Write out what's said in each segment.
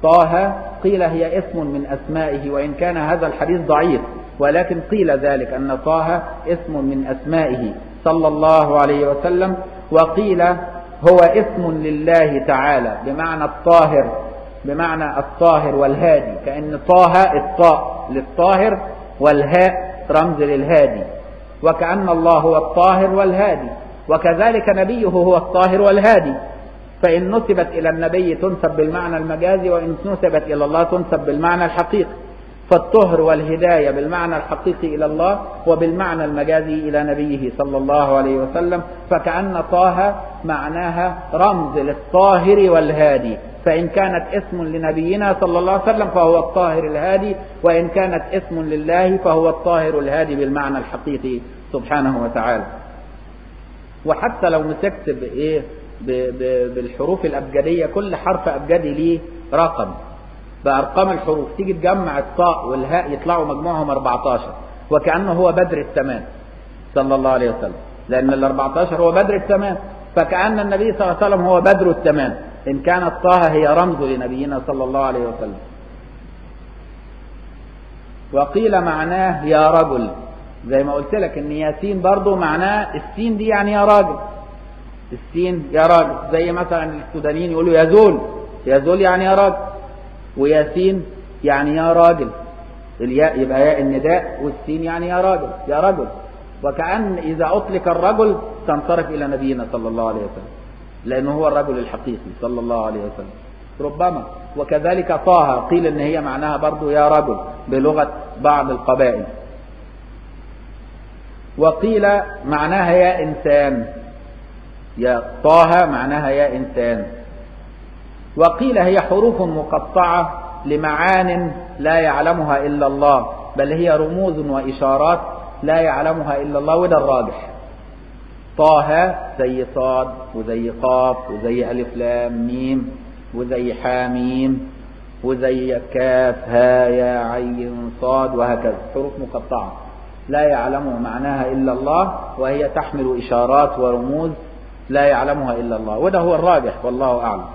طه قيل هي اسم من أسمائه وإن كان هذا الحديث ضعيف ولكن قيل ذلك أن طه اسم من أسمائه صلى الله عليه وسلم وقيل هو اسم لله تعالى بمعنى الطاهر بمعنى الطاهر والهادي كأن طه الطاء للطاهر والهاء رمز للهادي وكأن الله هو الطاهر والهادي وكذلك نبيه هو الطاهر والهادي فإن نسبت إلى النبي تنسب بالمعنى المجازي وإن نسبت إلى الله تنسب بالمعنى الحقيقي فالطهر والهداية بالمعنى الحقيقي إلى الله وبالمعنى المجازي إلى نبيه صلى الله عليه وسلم فكأن طه معناها رمز للطاهر والهادي فإن كانت اسم لنبينا صلى الله عليه وسلم فهو الطاهر الهادي وإن كانت اسم لله فهو الطاهر الهادي بالمعنى الحقيقي سبحانه وتعالى وحتى لو مسكت بإيه بالحروف الأبجدية كل حرف أبجدي ليه رقم بأرقام الحروف تيجي تجمع الطاء والهاء يطلعوا مجموعهم 14 وكأنه هو بدر التمام صلى الله عليه وسلم لأن ال 14 هو بدر التمام فكأن النبي صلى الله عليه وسلم هو بدر التمام إن كانت طه هي رمز لنبينا صلى الله عليه وسلم وقيل معناه يا رجل زي ما قلت لك ان ياسين برضو معناه السين دي يعني يا راجل السين يا راجل زي مثلا السودانيين يقولوا يا زول يا زول يعني يا راجل وياسين يعني يا راجل الياء يبقى ياء النداء والسين يعني يا راجل يا رجل وكأن إذا أطلق الرجل تنصرف إلى نبينا صلى الله عليه وسلم لأنه هو الرجل الحقيقي صلى الله عليه وسلم ربما وكذلك طه قيل ان هي معناها برضو يا رجل بلغة بعض القبائل وقيل معناها يا إنسان يا طه معناها يا إنسان وقيل هي حروف مقطعة لمعان لا يعلمها إلا الله بل هي رموز وإشارات لا يعلمها إلا الله وده الراجح طه زي صاد وزي قاف وزي ألف لام ميم وزي حاميم وزي كاف ها يا عين صاد وهكذا حروف مقطعة لا يعلم معناها إلا الله وهي تحمل إشارات ورموز لا يعلمها إلا الله وده هو الراجح والله أعلم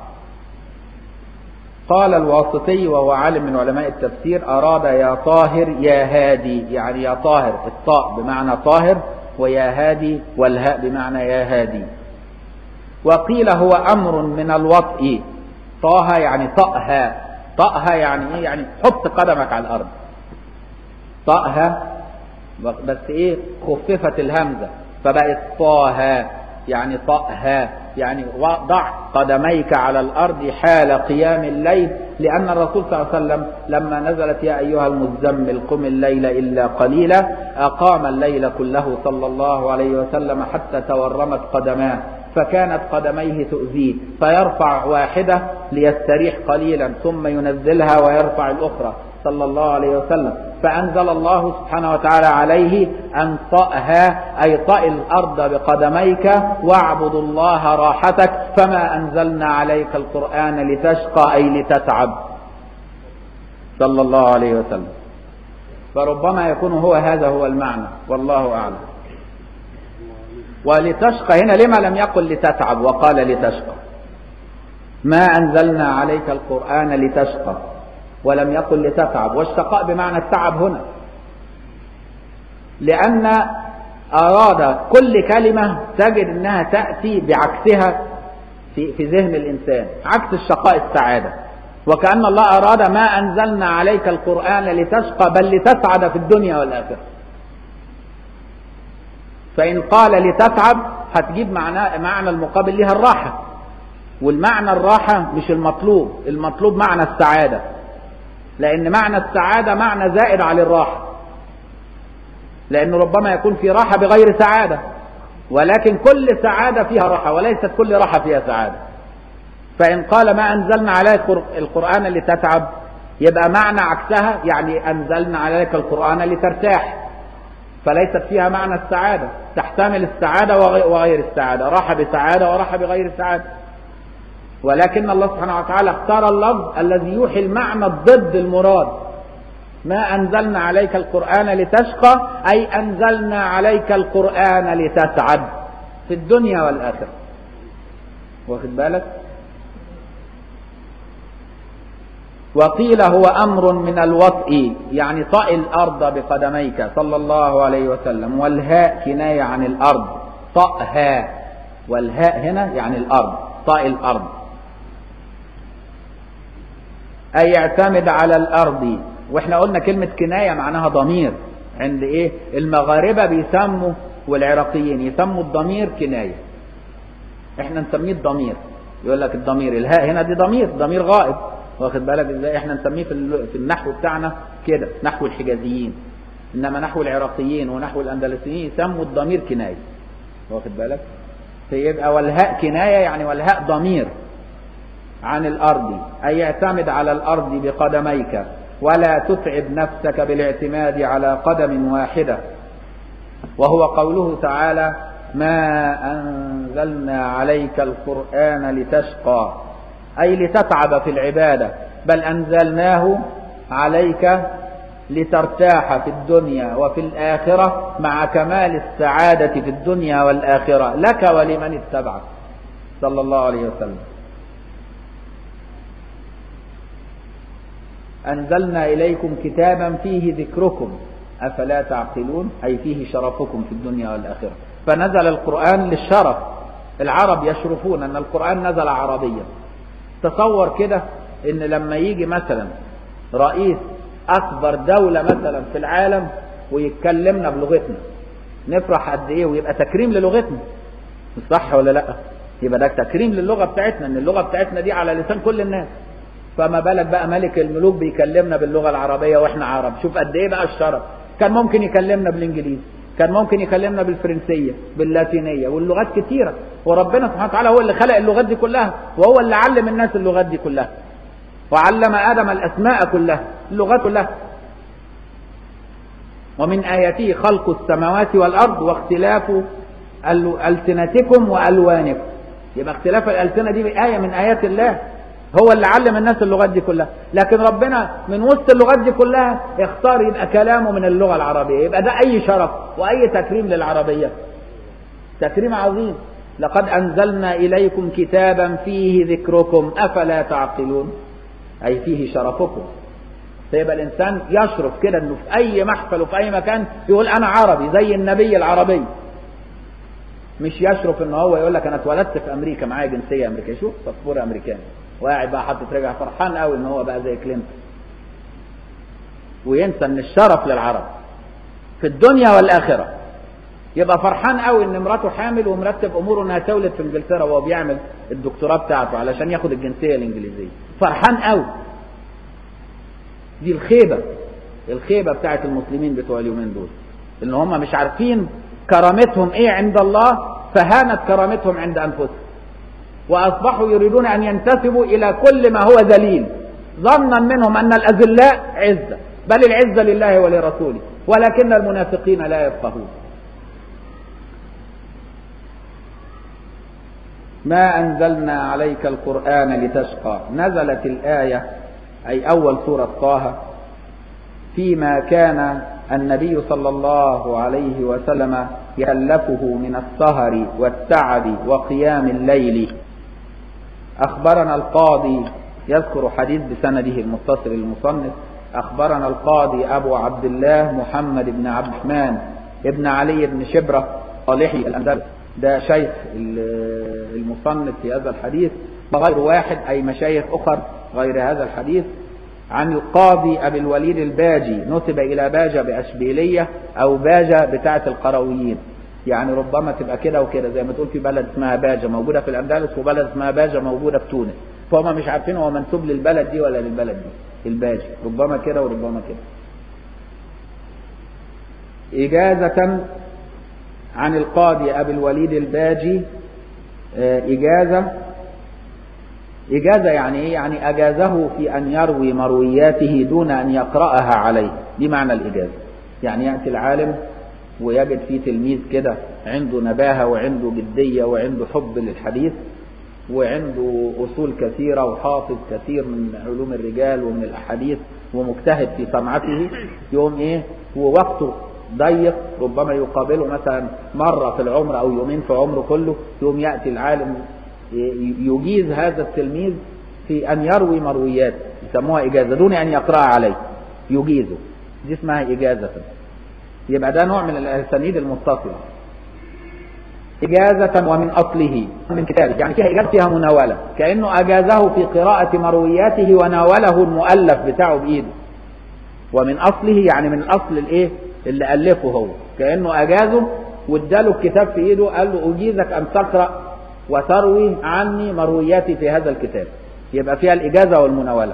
قال الواسطي وهو عالم من علماء التفسير أراد يا طاهر يا هادي يعني يا طاهر الطاء بمعنى طاهر ويا هادي والهاء بمعنى يا هادي وقيل هو أمر من الوطء طه يعني طأها طأها يعني ايه يعني حط قدمك على الأرض طأها بس ايه خففت الهمزة فبقت طه يعني طأها يعني ضع قدميك على الأرض حال قيام الليل لأن الرسول صلى الله عليه وسلم لما نزلت يا أيها المزمل قم الليل إلا قليلا أقام الليل كله صلى الله عليه وسلم حتى تورمت قدماه فكانت قدميه تؤذيه فيرفع واحدة ليستريح قليلا ثم ينزلها ويرفع الأخرى صلى الله عليه وسلم فأنزل الله سبحانه وتعالى عليه أن طأها أي طأ الأرض بقدميك واعبد الله راحتك فما أنزلنا عليك القرآن لتشقى أي لتتعب صلى الله عليه وسلم فربما يكون هو هذا هو المعنى والله أعلم ولتشقى هنا لما لم يقل لتتعب وقال لتشقى ما أنزلنا عليك القرآن لتشقى ولم يقل لتتعب والشقاء بمعنى التعب هنا لأن أراد كل كلمة تجد أنها تأتي بعكسها في, في ذهن الإنسان عكس الشقاء السعادة وكأن الله أراد ما أنزلنا عليك القرآن لتشقى بل لتسعد في الدنيا والآخرة فإن قال لتتعب هتجيب معنى, معنى المقابل لها الراحة والمعنى الراحة مش المطلوب المطلوب معنى السعادة لأن معنى السعادة معنى زائد على الراحة لأنه ربما يكون في راحة بغير سعادة ولكن كل سعادة فيها راحة وليست كل راحة فيها سعادة فإن قال ما أنزلنا عليك القرآن لتتعب يبقى معنى عكسها يعني أنزلنا عليك القرآن لترتاح فليست فيها معنى السعادة تحتمل السعادة وغير السعادة راحة بسعادة وراحة بغير سعادة ولكن الله سبحانه وتعالى اختار اللفظ الذي يوحي المعنى الضد المراد ما أنزلنا عليك القرآن لتشقى أي أنزلنا عليك القرآن لتسعد في الدنيا والآخرة واخد بالك وقيل هو أمر من الوطء يعني طأ الأرض بقدميك صلى الله عليه وسلم والهاء كناية عن الأرض طأها والهاء هنا يعني الأرض طأ الأرض أي يعتمد على الأرض واحنا قلنا كلمة كناية معناها ضمير عند ايه المغاربة بيسموا والعراقيين يسموا الضمير كناية احنا نسميه الضمير يقول لك الضمير الهاء هنا دي ضمير ضمير غائب واخد بالك ازاي احنا نسميه في في النحو بتاعنا كده نحو الحجازيين انما نحو العراقيين ونحو الاندلسيين يسموا الضمير كنايه واخد بالك فيبقى والهاء كنايه يعني والهاء ضمير عن الارض اي اعتمد على الارض بقدميك ولا تتعب نفسك بالاعتماد على قدم واحده وهو قوله تعالى ما انزلنا عليك القران لتشقى أي لتتعب في العبادة بل أنزلناه عليك لترتاح في الدنيا وفي الآخرة مع كمال السعادة في الدنيا والآخرة لك ولمن اتبعك صلى الله عليه وسلم أنزلنا إليكم كتابا فيه ذكركم أفلا تعقلون أي فيه شرفكم في الدنيا والآخرة فنزل القرآن للشرف العرب يشرفون أن القرآن نزل عربيا تصور كده ان لما يجي مثلا رئيس اكبر دولة مثلا في العالم ويتكلمنا بلغتنا نفرح قد ايه ويبقى تكريم للغتنا صح ولا لا يبقى ده تكريم للغة بتاعتنا ان اللغة بتاعتنا دي على لسان كل الناس فما بالك بقى ملك الملوك بيكلمنا باللغة العربية واحنا عرب شوف قد ايه بقى الشرف كان ممكن يكلمنا بالانجليزي كان ممكن يكلمنا بالفرنسية باللاتينية واللغات كتيرة وربنا سبحانه وتعالى هو اللي خلق اللغات دي كلها وهو اللي علم الناس اللغات دي كلها وعلم آدم الأسماء كلها اللغات كلها ومن آياته خلق السماوات والأرض واختلاف ألسنتكم وألوانكم يبقى اختلاف الألسنة دي آية من آيات الله هو اللي علم الناس اللغات دي كلها لكن ربنا من وسط اللغات دي كلها اختار يبقى كلامه من اللغة العربية يبقى ده أي شرف وأي تكريم للعربية تكريم عظيم لقد أنزلنا إليكم كتابا فيه ذكركم أفلا تعقلون أي فيه شرفكم فيبقى الإنسان يشرف كده إنه في أي محفل وفي أي مكان يقول أنا عربي زي النبي العربي مش يشرف إن هو يقول لك أنا اتولدت في أمريكا معايا جنسية أمريكية شوف باسبور أمريكاني وقاعد بقى حاطط رجع فرحان قوي إن هو بقى زي كلينتون وينسى إن الشرف للعرب في الدنيا والآخرة يبقى فرحان قوي ان مراته حامل ومرتب اموره انها تولد في انجلترا وهو بيعمل الدكتوراه بتاعته علشان ياخد الجنسيه الانجليزيه فرحان قوي دي الخيبه الخيبه بتاعت المسلمين بتوع اليومين دول ان هم مش عارفين كرامتهم ايه عند الله فهانت كرامتهم عند انفسهم واصبحوا يريدون ان ينتسبوا الى كل ما هو ذليل ظنا منهم ان الاذلاء عزه بل العزه لله ولرسوله ولكن المنافقين لا يفقهون ما أنزلنا عليك القرآن لتشقى نزلت الآية أي أول سورة طه فيما كان النبي صلى الله عليه وسلم يكلفه من السهر والتعب وقيام الليل أخبرنا القاضي يذكر حديث بسنده المتصل المصنف أخبرنا القاضي أبو عبد الله محمد بن عبد الرحمن ابن علي بن شبرة صالحي الأندلس ده شيخ المصنف في هذا الحديث وغير واحد أي مشايخ أخر غير هذا الحديث عن القاضي أبي الوليد الباجي نسب إلى باجة بأشبيلية أو باجة بتاعة القرويين يعني ربما تبقى كده وكده زي ما تقول في بلد اسمها باجة موجودة في الأندلس وبلد اسمها باجة موجودة في تونس فهم مش عارفين هو منسوب للبلد دي ولا للبلد دي الباجي ربما كده وربما كده إجازة عن القاضي أبي الوليد الباجي إجازة إجازة يعني إيه؟ يعني أجازه في أن يروي مروياته دون أن يقرأها عليه دي معنى الإجازة يعني يأتي العالم ويجد فيه تلميذ كده عنده نباهة وعنده جدية وعنده حب للحديث وعنده أصول كثيرة وحافظ كثير من علوم الرجال ومن الأحاديث ومجتهد في صنعته يوم إيه ووقته ضيق ربما يقابله مثلا مرة في العمر أو يومين في عمره كله يوم يأتي العالم يجيز هذا التلميذ في أن يروي مرويات يسموها إجازة دون أن يقرأ عليه يجيزه دي اسمها إجازة يبقى ده نوع من الأسانيد المتصلة إجازة ومن أصله من كتابه يعني فيها إجازة فيها مناولة كأنه أجازه في قراءة مروياته وناوله المؤلف بتاعه بإيده ومن أصله يعني من أصل الإيه اللي ألفه هو كأنه أجازه واداله الكتاب في إيده قال له أجيزك أن تقرأ وتروي عني مروياتي في هذا الكتاب يبقى فيها الإجازة والمناولة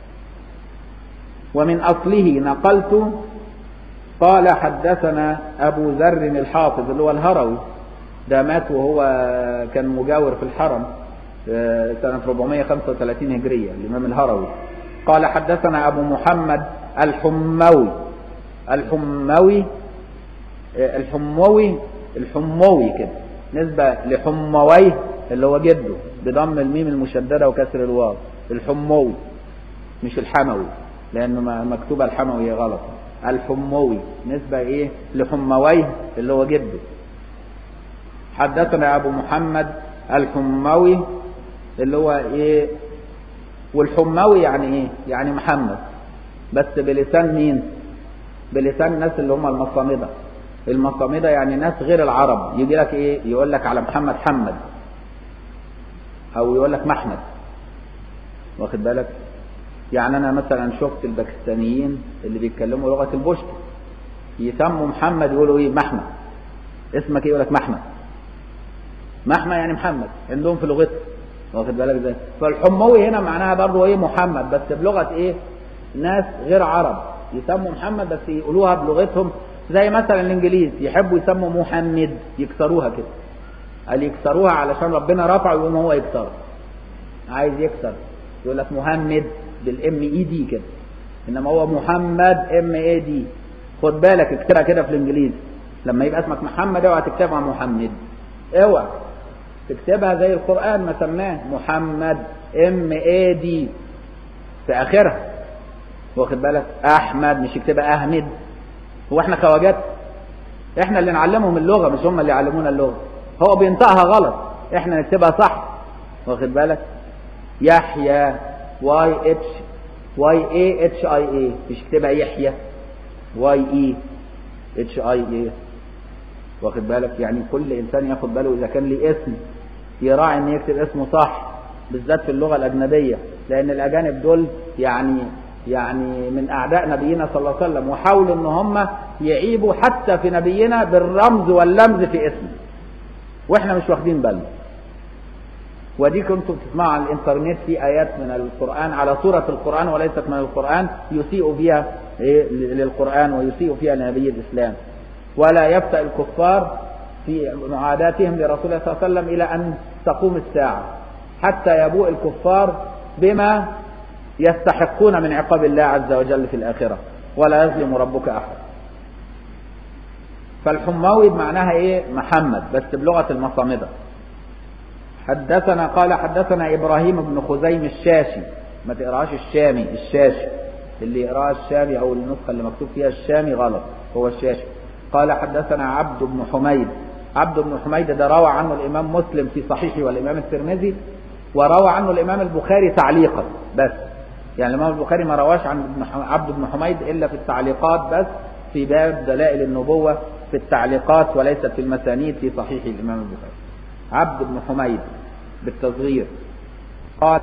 ومن أصله نقلت قال حدثنا أبو ذر الحافظ اللي هو الهروي ده مات وهو كان مجاور في الحرم سنة 435 هجرية الإمام الهروي قال حدثنا أبو محمد الحموي الحموي الحموي الحموي كده نسبة لحمويه اللي هو جده بضم الميم المشددة وكسر الواو الحموي مش الحموي لأنه مكتوبة الحموي غلط الحموي نسبة إيه لحمويه اللي هو جده حدثنا أبو محمد الحموي اللي هو إيه والحموي يعني إيه يعني محمد بس بلسان مين بلسان الناس اللي هم المصامدة المصامدة يعني ناس غير العرب يجي لك إيه يقول لك على محمد حمد أو يقول لك محمد واخد بالك يعني أنا مثلا شفت الباكستانيين اللي بيتكلموا لغة البشت يسموا محمد يقولوا إيه محمد اسمك إيه يقول لك محمد محمد يعني محمد عندهم في لغتهم واخد بالك ازاي فالحموي هنا معناها برضه ايه محمد بس بلغه ايه ناس غير عرب يسموا محمد بس يقولوها بلغتهم زي مثلا الانجليز يحبوا يسموا محمد يكسروها كده قال يكسروها علشان ربنا رفعه يقوم هو يكسره عايز يكسر يقول لك محمد بالام اي دي كده انما هو محمد ام اي دي خد بالك اكتبها كده في الانجليزي لما يبقى اسمك محمد اوعى تكتبها محمد اوعى تكتبها زي القرآن ما سماه محمد ام اي دي في اخرها واخد بالك احمد مش يكتبها احمد هو احنا خواجات احنا اللي نعلمهم اللغة مش هم اللي يعلمونا اللغة هو بينطقها غلط احنا نكتبها صح واخد بالك يحيى واي اتش واي اي اتش اي اي مش يكتبها يحيى واي اي اتش اي اي واخد بالك يعني كل انسان ياخد باله اذا كان ليه اسم يراعي ان يكتب اسمه صح بالذات في اللغه الاجنبيه لان الاجانب دول يعني يعني من اعداء نبينا صلى الله عليه وسلم وحاولوا ان هم يعيبوا حتى في نبينا بالرمز واللمز في اسمه واحنا مش واخدين بالنا ودي كنتم بتسمعوا على الانترنت في ايات من القران على صوره القران وليست من القران يسيء فيها للقران ويسيء فيها لنبي الاسلام ولا يبدأ الكفار في معاداتهم لرسول الله صلى الله عليه وسلم إلى أن تقوم الساعة حتى يبوء الكفار بما يستحقون من عقاب الله عز وجل في الآخرة ولا يظلم ربك أحد فالحماوي بمعناها إيه محمد بس بلغة المصامدة حدثنا قال حدثنا إبراهيم بن خزيم الشاشي ما تقراش الشامي الشاشي اللي يقراها الشامي أو النسخة اللي مكتوب فيها الشامي غلط هو الشاشي قال حدثنا عبد بن حميد عبد بن حميد ده روى عنه الإمام مسلم في صحيحه والإمام الترمذي وروى عنه الإمام البخاري تعليقا بس يعني الإمام البخاري ما رواش عن عبد بن حميد إلا في التعليقات بس في باب دلائل النبوة في التعليقات وليست في المسانيد في صحيح الإمام البخاري عبد بن حميد بالتصغير قال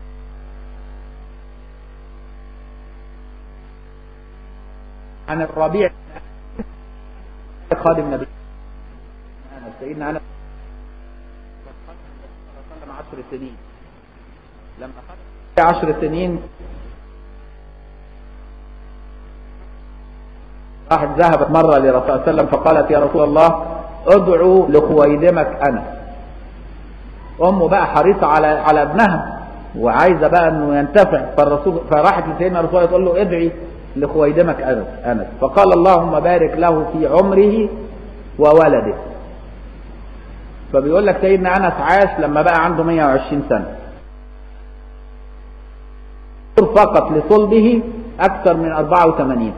عن الربيع خادم نبي سيدنا انس عشر سنين لما خد عشر سنين راحت ذهبت مرة لرسول الله صلى الله عليه وسلم فقالت يا رسول الله ادعو لخويدمك أنا أمه بقى حريصة على على ابنها وعايزة بقى أنه ينتفع فالرسول فراحت لسيدنا رسول الله تقول له ادعي لخويدمك أنس أنس فقال اللهم بارك له في عمره وولده فبيقول لك سيدنا أنس عاش لما بقى عنده 120 سنة فقط لصلبه أكثر من 84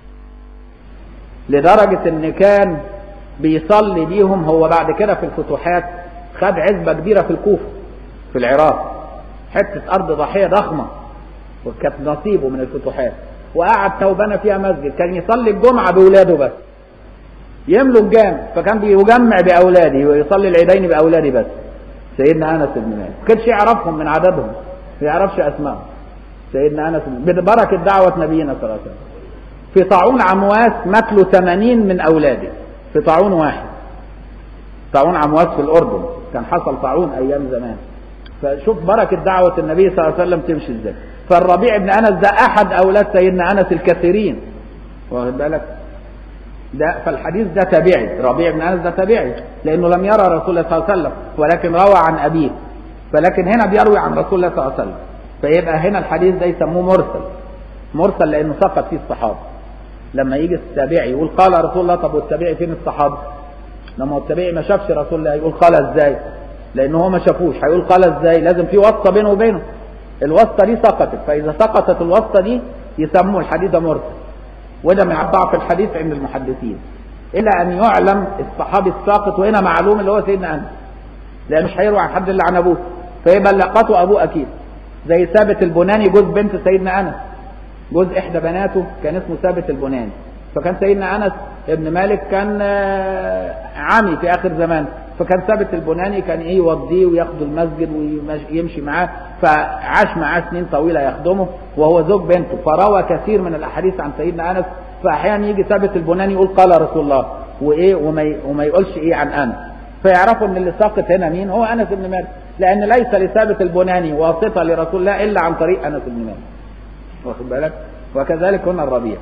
لدرجة ان كان بيصلي بيهم هو بعد كده في الفتوحات خد عزبة كبيرة في الكوفة في العراق حتة أرض ضحية ضخمة وكانت نصيبه من الفتوحات وقعد توبنا فيها مسجد كان يصلي الجمعة بأولاده بس يملوا الجامع فكان بيجمع بأولاده ويصلي العيدين بأولاده بس سيدنا أنس بن مالك ما كانش يعرفهم من عددهم ما يعرفش أسمائهم سيدنا أنس ببركة دعوة نبينا صلى الله عليه وسلم في طاعون عمواس ماتوا 80 من أولاده في طاعون واحد طاعون عمواس في الأردن كان حصل طاعون أيام زمان فشوف بركة دعوة النبي صلى الله عليه وسلم تمشي ازاي فالربيع بن أنس ده أحد أولاد سيدنا أنس الكثيرين واخد بالك ده فالحديث ده تابعي ربيع بن أنس ده تابعي لأنه لم يرى رسول الله صلى الله عليه وسلم ولكن روى عن أبيه فلكن هنا بيروي عن رسول الله صلى الله عليه وسلم فيبقى هنا الحديث ده يسموه مرسل مرسل لأنه سقط فيه الصحابة لما يجي التابعي يقول قال رسول الله طب والتابعي فين الصحابة لما التابعي ما شافش رسول الله يقول قال ازاي لأنه هو ما شافوش هيقول قال ازاي لازم في واسطة بينه وبينه الواسطة دي سقطت فإذا سقطت الواسطة دي يسموه الحديث ده مرسل وده من ضعف الحديث عند المحدثين إلا أن يعلم الصحابي الساقط وهنا معلوم اللي هو سيدنا أنس لأن مش هيروي عن حد إلا عن أبوه فيبقى لقته أبوه أكيد زي ثابت البناني جوز بنت سيدنا أنس جوز إحدى بناته كان اسمه ثابت البناني فكان سيدنا أنس ابن مالك كان عمي في آخر زمان فكان ثابت البناني كان ايه يوضيه وياخده المسجد ويمشي معاه فعاش معاه سنين طويله يخدمه وهو زوج بنته فروى كثير من الاحاديث عن سيدنا انس فاحيانا يجي ثابت البناني يقول قال رسول الله وايه وما وما يقولش ايه عن انس فيعرفوا ان اللي ساقط هنا مين هو انس بن مالك لان ليس لثابت البناني واسطه لرسول الله الا عن طريق انس بن مالك واخد بالك وكذلك هنا الربيع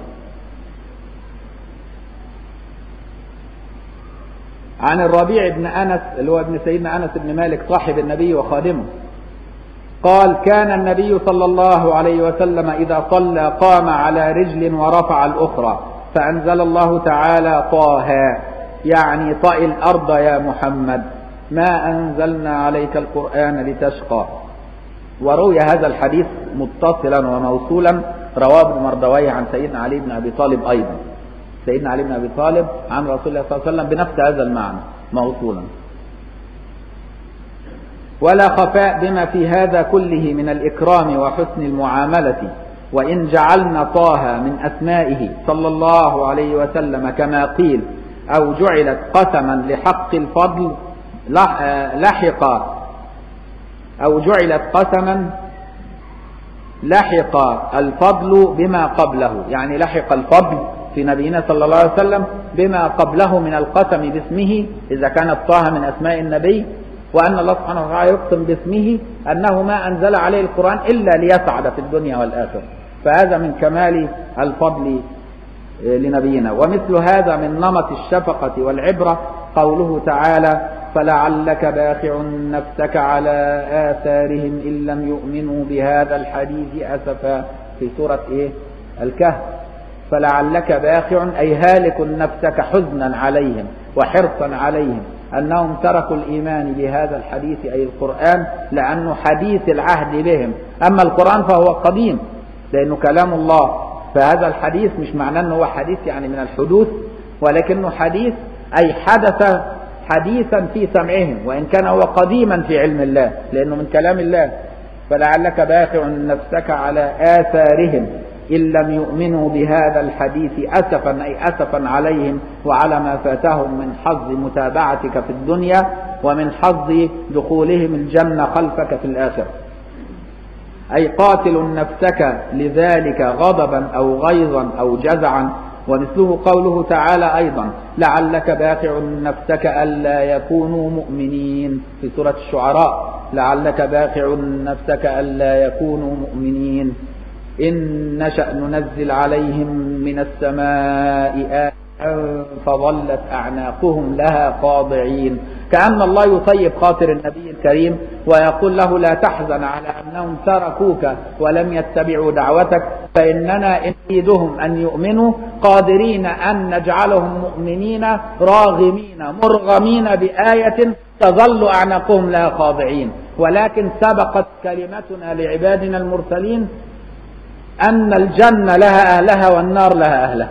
عن الربيع بن أنس اللي هو ابن سيدنا أنس بن مالك صاحب النبي وخادمه قال كان النبي صلى الله عليه وسلم إذا صلى قام على رجل ورفع الأخرى فأنزل الله تعالى طه يعني طئ الأرض يا محمد ما أنزلنا عليك القرآن لتشقى وروي هذا الحديث متصلا وموصولا رواه ابن مردويه عن سيدنا علي بن أبي طالب أيضا سيدنا علي بن ابي طالب عن رسول الله صلى الله عليه وسلم بنفس هذا المعنى موصولا ولا خفاء بما في هذا كله من الاكرام وحسن المعامله وان جعلنا طه من اسمائه صلى الله عليه وسلم كما قيل او جعلت قسما لحق الفضل لحق او جعلت قسما لحق الفضل بما قبله يعني لحق الفضل في نبينا صلى الله عليه وسلم بما قبله من القسم باسمه إذا كانت طه من أسماء النبي وأن الله سبحانه وتعالى يقسم باسمه أنه ما أنزل عليه القرآن إلا ليسعد في الدنيا والآخرة فهذا من كمال الفضل لنبينا ومثل هذا من نمط الشفقة والعبرة قوله تعالى فلعلك باخع نفسك على آثارهم إن لم يؤمنوا بهذا الحديث أسفا في سورة إيه الكهف فلعلك باخع أي هالك نفسك حزنا عليهم وحرصا عليهم أنهم تركوا الإيمان بهذا الحديث أي القرآن لأنه حديث العهد بهم أما القرآن فهو قديم لأنه كلام الله فهذا الحديث مش معناه أنه هو حديث يعني من الحدوث ولكنه حديث أي حدث حديثا في سمعهم وإن كان هو قديما في علم الله لأنه من كلام الله فلعلك باخع نفسك على آثارهم إن لم يؤمنوا بهذا الحديث أسفا أي أسفا عليهم وعلى ما فاتهم من حظ متابعتك في الدنيا ومن حظ دخولهم الجنة خلفك في الآخرة أي قاتل نفسك لذلك غضبا أو غيظا أو جزعا ومثله قوله تعالى أيضا لعلك باخع نفسك ألا يكونوا مؤمنين في سورة الشعراء لعلك باخع نفسك ألا يكونوا مؤمنين إن نشأ ننزل عليهم من السماء آية فظلت أعناقهم لها خاضعين كأن الله يطيب خاطر النبي الكريم ويقول له لا تحزن على أنهم تركوك ولم يتبعوا دعوتك فإننا إن نريدهم أن يؤمنوا قادرين أن نجعلهم مؤمنين راغمين مرغمين بآية تظل أعناقهم لها خاضعين ولكن سبقت كلمتنا لعبادنا المرسلين أن الجنة لها أهلها والنار لها أهلها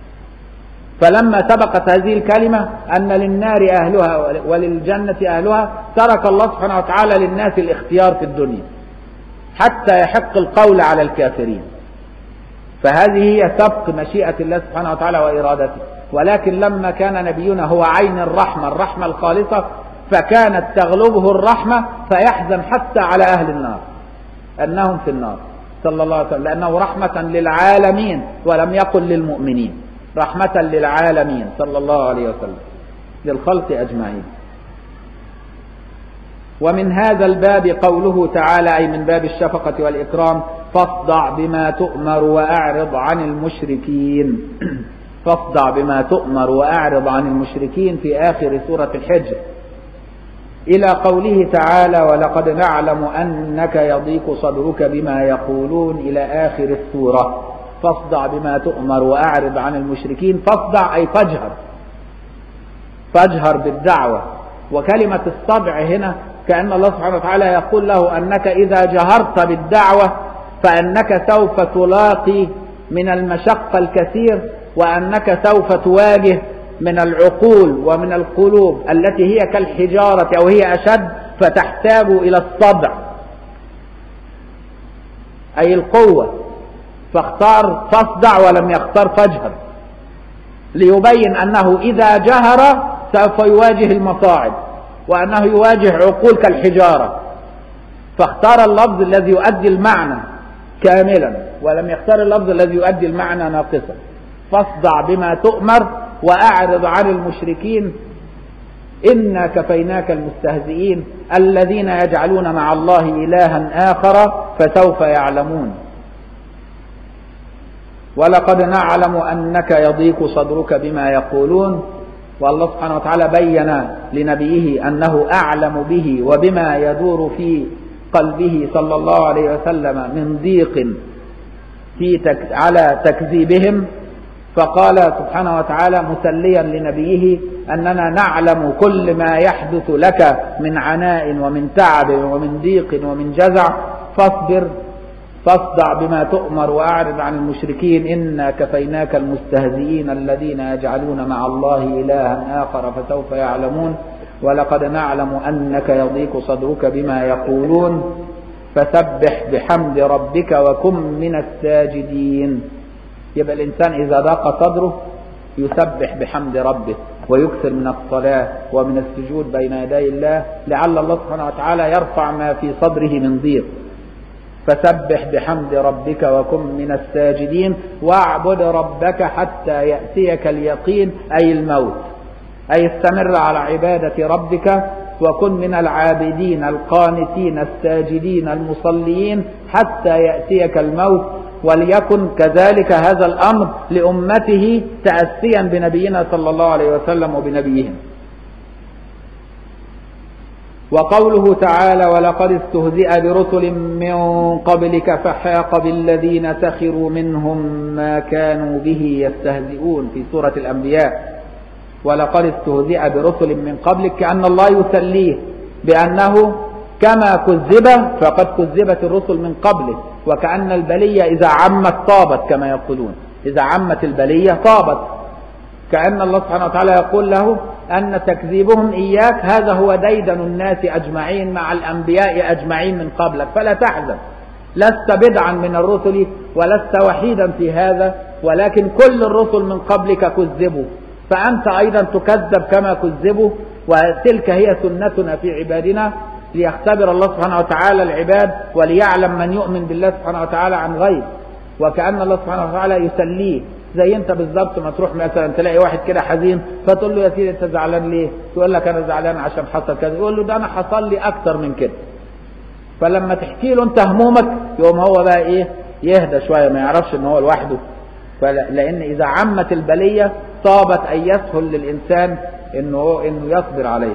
فلما سبقت هذه الكلمة أن للنار أهلها وللجنة أهلها ترك الله سبحانه وتعالى للناس الاختيار في الدنيا حتى يحق القول على الكافرين فهذه هي سبق مشيئة الله سبحانه وتعالى وإرادته ولكن لما كان نبينا هو عين الرحمة الرحمة الخالصة فكانت تغلبه الرحمة فيحزن حتى على أهل النار أنهم في النار صلى الله عليه وسلم لأنه رحمة للعالمين ولم يقل للمؤمنين رحمة للعالمين صلى الله عليه وسلم للخلق أجمعين ومن هذا الباب قوله تعالى أي من باب الشفقة والإكرام فاصدع بما تؤمر وأعرض عن المشركين فاصدع بما تؤمر وأعرض عن المشركين في آخر سورة الحجر إلى قوله تعالى ولقد نعلم أنك يضيق صدرك بما يقولون إلى آخر السورة فاصدع بما تؤمر وأعرض عن المشركين فاصدع أي فاجهر فاجهر بالدعوة وكلمة الصدع هنا كأن الله سبحانه وتعالى يقول له أنك إذا جهرت بالدعوة فأنك سوف تلاقي من المشقة الكثير وأنك سوف تواجه من العقول ومن القلوب التي هي كالحجارة أو هي أشد فتحتاج إلى الصدع أي القوة فاختار فاصدع ولم يختار فاجهر ليبين أنه إذا جهر سوف يواجه المصاعب وأنه يواجه عقول كالحجارة فاختار اللفظ الذي يؤدي المعنى كاملا ولم يختار اللفظ الذي يؤدي المعنى ناقصا فاصدع بما تؤمر وأعرض عن المشركين إنا كفيناك المستهزئين الذين يجعلون مع الله إلها آخر فسوف يعلمون ولقد نعلم أنك يضيق صدرك بما يقولون والله سبحانه وتعالى بين لنبيه أنه أعلم به وبما يدور في قلبه صلى الله عليه وسلم من ضيق في تك على تكذيبهم فقال سبحانه وتعالى مسليا لنبيه أننا نعلم كل ما يحدث لك من عناء ومن تعب ومن ضيق ومن جزع فاصبر فاصدع بما تؤمر وأعرض عن المشركين إنا كفيناك المستهزئين الذين يجعلون مع الله إلها آخر فسوف يعلمون ولقد نعلم أنك يضيق صدرك بما يقولون فسبح بحمد ربك وكن من الساجدين يبقى الإنسان إذا ضاق صدره يسبح بحمد ربه ويكثر من الصلاة ومن السجود بين يدي الله لعل الله سبحانه وتعالى يرفع ما في صدره من ضيق فسبح بحمد ربك وكن من الساجدين واعبد ربك حتى يأتيك اليقين أي الموت أي استمر على عبادة ربك وكن من العابدين القانتين الساجدين المصلين حتى يأتيك الموت وليكن كذلك هذا الأمر لأمته تأسيا بنبينا صلى الله عليه وسلم وبنبيهم وقوله تعالى ولقد استهزئ برسل من قبلك فحاق بالذين سخروا منهم ما كانوا به يستهزئون في سورة الأنبياء ولقد استهزئ برسل من قبلك كأن الله يسليه بأنه كما كذب فقد كذبت الرسل من قبله وكأن البلية إذا عمت طابت كما يقولون إذا عمت البلية طابت كأن الله سبحانه وتعالى يقول له أن تكذيبهم إياك هذا هو ديدن الناس أجمعين مع الأنبياء أجمعين من قبلك فلا تحزن لست بدعا من الرسل ولست وحيدا في هذا ولكن كل الرسل من قبلك كذبوا فأنت أيضا تكذب كما كذبوا وتلك هي سنتنا في عبادنا ليختبر الله سبحانه وتعالى العباد وليعلم من يؤمن بالله سبحانه وتعالى عن غير وكأن الله سبحانه وتعالى يسليه زي انت بالظبط ما تروح مثلا تلاقي واحد كده حزين فتقول له يا سيدي انت زعلان ليه؟ يقول لك انا زعلان عشان حصل كذا يقول له ده انا حصل لي اكتر من كده فلما تحكي له انت همومك يقوم هو بقى ايه يهدى شويه ما يعرفش ان هو لوحده لان اذا عمت البليه طابت ان يسهل للانسان انه انه يصبر عليه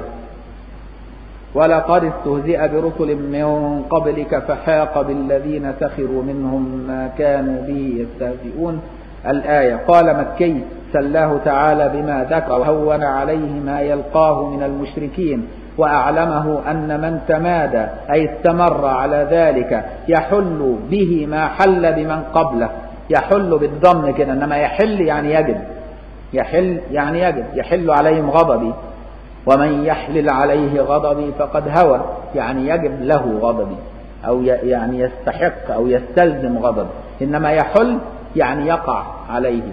ولقد استهزئ برسل من قبلك فحاق بالذين سخروا منهم ما كانوا به يستهزئون الآية قال مكي سلاه تعالى بما ذكر هون عليه ما يلقاه من المشركين وأعلمه أن من تمادى أي استمر على ذلك يحل به ما حل بمن قبله يحل بالضم كده إنما يحل يعني يجب يحل يعني يجب يحل عليهم غضبي ومن يحلل عليه غضبي فقد هوى يعني يجب له غضبي أو يعني يستحق أو يستلزم غضب إنما يحل يعني يقع عليه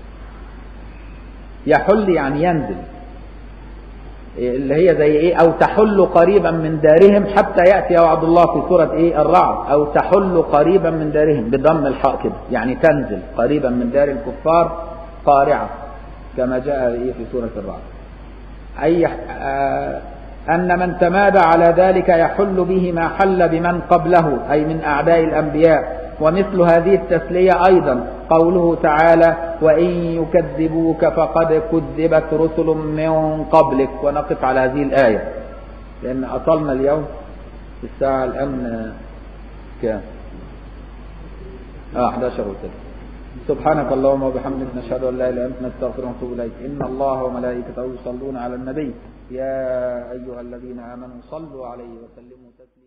يحل يعني ينزل اللي هي زي ايه او تحل قريبا من دارهم حتى ياتي وعد الله في سوره ايه الرعد او تحل قريبا من دارهم بضم الحاء كده يعني تنزل قريبا من دار الكفار قارعه كما جاء ايه في سوره الرعد اي آه ان من تمادى على ذلك يحل به ما حل بمن قبله اي من اعداء الانبياء ومثل هذه التسلية أيضا قوله تعالى وإن يكذبوك فقد كذبت رسل من قبلك ونقف على هذه الآية لأن أطلنا اليوم في الساعة الآن كام؟ آه 11 وثلاث سبحانك اللهم وبحمدك نشهد أن لا إله إلا أنت نستغفرك ونتوب إليك إن الله وملائكته يصلون على النبي يا أيها الذين آمنوا صلوا عليه وسلموا تسليما